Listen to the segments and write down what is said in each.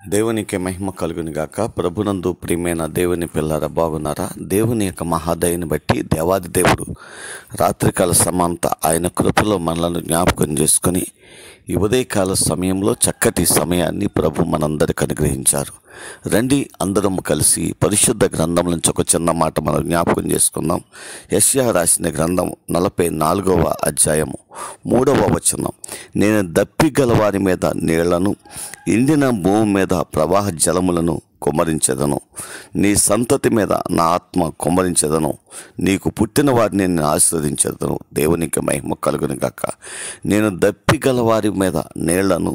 దేవునికి మహిమ కలుగుని గాక ప్రభునందు ప్రియమైన దేవుని పిల్లర బాగున్నారా దేవుని యొక్క మహాదయని బట్టి దేవాది దేవుడు రాత్రికాల సమాంత ఆయన కృపలో మనలను జ్ఞాపకం చేసుకొని ఈ ఉదయకాల సమయంలో చక్కటి సమయాన్ని ప్రభు మనందరికి అనుగ్రహించారు రండి అందరం కలిసి పరిశుద్ధ గ్రంథం నుంచి ఒక చిన్న మాట మనం జ్ఞాపకం చేసుకుందాం యశ్యా రాసిన గ్రంథం నలభై నాలుగవ అధ్యాయము మూడవ వచనం నేను దప్పిగల వారి మీద నీళ్లను ఎండిన భూమి మీద ప్రవాహ జలములను కుమ్మరించెదను నీ సంతతి మీద నా ఆత్మ కుమ్మరించెదను నీకు పుట్టిన వారిని నేను ఆశీర్వదించెదను దేవునికి మహిమ కలుగును గాక నేను దప్పిగల వారి మీద నీళ్లను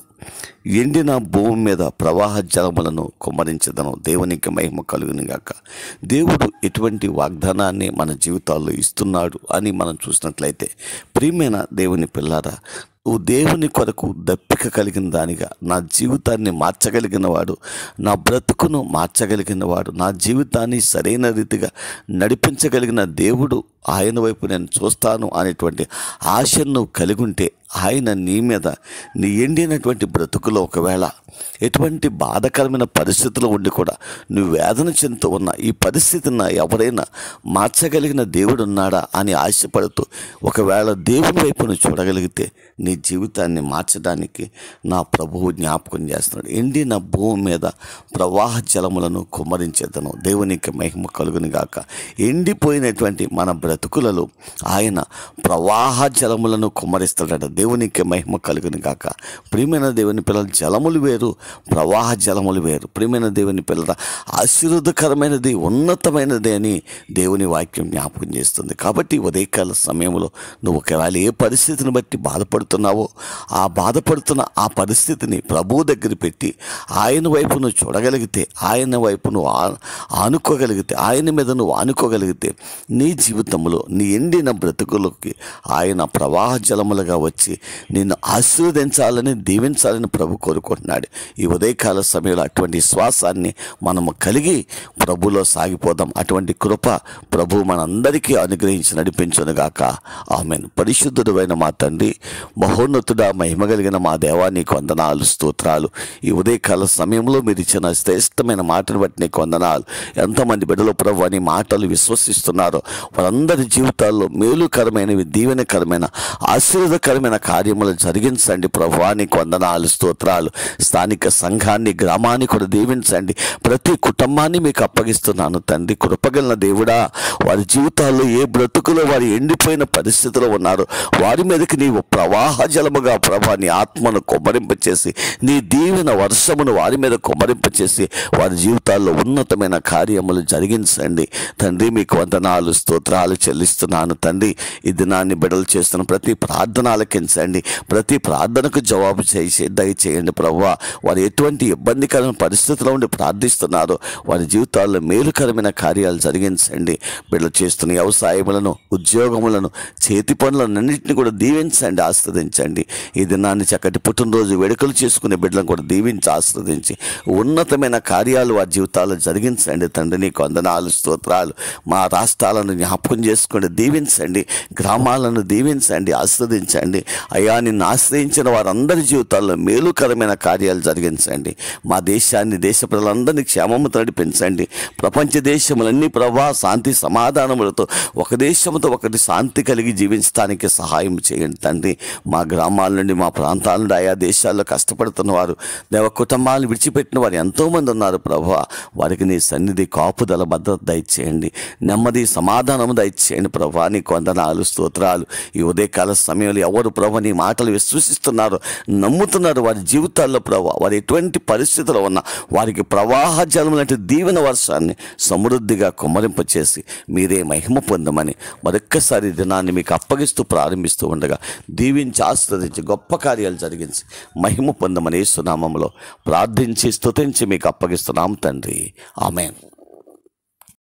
ఎండిన భూమి మీద ప్రవాహ జలములను కుమ్మరించదను దేవునికి మహిమ కలుగును గాక దేవుడు ఎటువంటి వాగ్దానాన్ని మన జీవితాల్లో ఇస్తున్నాడు అని మనం చూసినట్లయితే ప్రియమైన దేవుని పిల్లారా నువ్వు దేవుని కొరకు దప్పిక కలిగిన దానిగా నా జీవితాన్ని మార్చగలిగిన వాడు నా బ్రతుకును మార్చగలిగిన వాడు నా జీవితాన్ని సరైన రీతిగా నడిపించగలిగిన దేవుడు ఆయన వైపు నేను చూస్తాను అనేటువంటి ఆశను నువ్వు కలిగి ఉంటే ఆయన నీ మీద నీ ఎండినటువంటి బ్రతుకులో ఒకవేళ ఎటువంటి బాధకరమైన పరిస్థితులు ఉండి కూడా నువ్వు వేదన చెందుతూ ఉన్న ఈ పరిస్థితిని ఎవరైనా మార్చగలిగిన దేవుడు ఉన్నాడా అని ఆశపడుతూ ఒకవేళ దేవుని వైపు నువ్వు చూడగలిగితే నీ జీవితాన్ని మార్చడానికి నా ప్రభువు జ్ఞాపకం చేస్తున్నాడు ఎండిన భూమి మీద ప్రవాహ జలములను కుమ్మరించేదను దేవునికి మహిమ కలుగుని గాక ఎండిపోయినటువంటి మన బ్రతుకులలో ఆయన ప్రవాహ జలములను కుమ్మరిస్తాడట దేవునికి మహిమ కలుగుని గాక ప్రియమైన దేవుని పిల్లల జలములు వేరు ప్రవాహ జలములు వేరు ప్రియమైన దేవుని పిల్లల ఆశీర్వదకరమైనది ఉన్నతమైనది అని దేవుని వాక్యం జ్ఞాపకం చేస్తుంది కాబట్టి ఉదయకాల సమయంలో నువ్వు ఒకవేళ ఏ పరిస్థితిని బట్టి బాధపడుతున్నావో ఆ బాధపడుతున్న ఆ పరిస్థితిని ప్రభువు దగ్గర పెట్టి ఆయన వైపు నువ్వు చూడగలిగితే ఆయన వైపు నువ్వు ఆ- ఆనుకోగలిగితే ఆయన మీద నువ్వు ఆనుకోగలిగితే నీ జీవితంలో నీ ఎండిన బ్రతుకులకి ఆయన ప్రవాహ జలములుగా వచ్చి నిన్ను ఆశీర్వదించాలని దీవించాలని ప్రభు కోరుకుంటున్నాడు ఈ ఉదయకాల సమయంలో అటువంటి విశ్వాసాన్ని మనము కలిగి ప్రభులో సాగిపోదాం అటువంటి కృప ప్రభు మనందరికీ అనుగ్రహించి నడిపించునుగాక ఆమెన్ పరిశుద్ధుడు అయిన మా తండ్రి మహోన్నతుడా మహిమ కలిగిన మా దేవా నీకు వందనాలు స్తోత్రాలు ఈ ఉదయకాల సమయంలో మీరు ఇచ్చిన శ్రేష్టమైన మాటను బట్టి నీకు వందనాలు ఎంతమంది బిడ్డలు ప్రభు అని మాటలు విశ్వసిస్తున్నారో వారందరి జీవితాల్లో మేలుకరమైనవి దీవెనకరమైన ఆశీర్వదకరమైన కార్యములు జరిగించండి ప్రభు నీకు వందనాలు స్తోత్రాలు స్థానిక సంఘాన్ని గ్రామాన్ని కూడా దీవించండి ప్రతి కుటుంబాన్ని మీకు అప్పగిస్తున్నాను తండ్రి కృపగలన దేవుడా వారి జీవితాల్లో ఏ బ్రతుకులో వారు ఎండిపోయిన పరిస్థితిలో ఉన్నారో వారి మీదకి నీవు ప్రవాహ జలముగా ప్రభా నీ ఆత్మను కొమ్మరింపచేసి నీ దీవెన వర్షమును వారి మీద కొమ్మరింపచేసి వారి జీవితాల్లో ఉన్నతమైన కార్యములు జరిగించండి తండ్రి మీకు వందనాలు స్తోత్రాలు చెల్లిస్తున్నాను తండ్రి ఈ దినాన్ని బిడలు చేస్తున్న ప్రతి ప్రార్థన ఆలకించండి ప్రతి ప్రార్థనకు జవాబు చేసి దయచేయండి ప్రభువా వారు ఎటువంటి ఇబ్బందికరమైన పరిస్థితిలో ఉండి ప్రార్థిస్తున్నారో వారి జీవితాల్లో మేలుకరమైన కార్యాలు జరిగించండి బిడ్డలు చేస్తున్న వ్యవసాయములను ఉద్యోగములను చేతి పనులన్నింటినీ కూడా దీవించండి ఆస్వాదించండి ఈ దినాన్ని చక్కటి పుట్టినరోజు వేడుకలు చేసుకునే బిడ్డలను కూడా దీవించి ఆస్వాదించి ఉన్నతమైన కార్యాలు వారి జీవితాల్లో జరిగించండి తండ్రి నీకు వందనాలు స్తోత్రాలు మా రాష్ట్రాలను జ్ఞాపకం చేసుకోండి దీవించండి గ్రామాలను దీవించండి ఆస్వాదించండి అయా నిన్ను ఆశ్రయించిన వారందరి జీవితాల్లో మేలుకరమైన కార్యాలు జరిగించండి మా దేశాన్ని దేశ ప్రజలందరినీ క్షేమముతో నడిపించండి ప్రపంచ దేశములన్నీ ప్రభా శాంతి సమాధానములతో ఒక దేశంతో ఒకటి శాంతి కలిగి జీవించడానికి సహాయం చేయండి తండ్రి మా గ్రామాల నుండి మా ప్రాంతాల నుండి ఆయా దేశాల్లో కష్టపడుతున్న వారు దేవ కుటుంబాలను విడిచిపెట్టిన వారు ఎంతోమంది ఉన్నారు ప్రభు వారికి నీ సన్నిధి కాపుదల భద్రత దయచేయండి నెమ్మది సమాధానము దయచేయండి ప్రభా నీకు వందనాలు స్తోత్రాలు ఈ ఉదయకాల సమయంలో ఎవరు ప్రభు నీ మాటలు విశ్వసిస్తున్నారు నమ్ముతున్నారు వారి జీవితాల్లో ప్రభు వారు ఎటువంటి పరిస్థితుల్లో ఉన్నా వారికి ప్రవాహ జలం లాంటి దీవెన వర్షాన్ని సమృద్ధిగా కుమ్మరింపచేసి మీరే మహిమ పొందమని మరొక్కసారి ఈ దినాన్ని మీకు అప్పగిస్తూ ప్రారంభిస్తూ ఉండగా దీవించి ఆస్వాదించి గొప్ప కార్యాలు జరిగించి మహిమ పొందమని సునామంలో ప్రార్థించి స్తుతించి మీకు అప్పగిస్తున్నాం తండ్రి ఆమెన్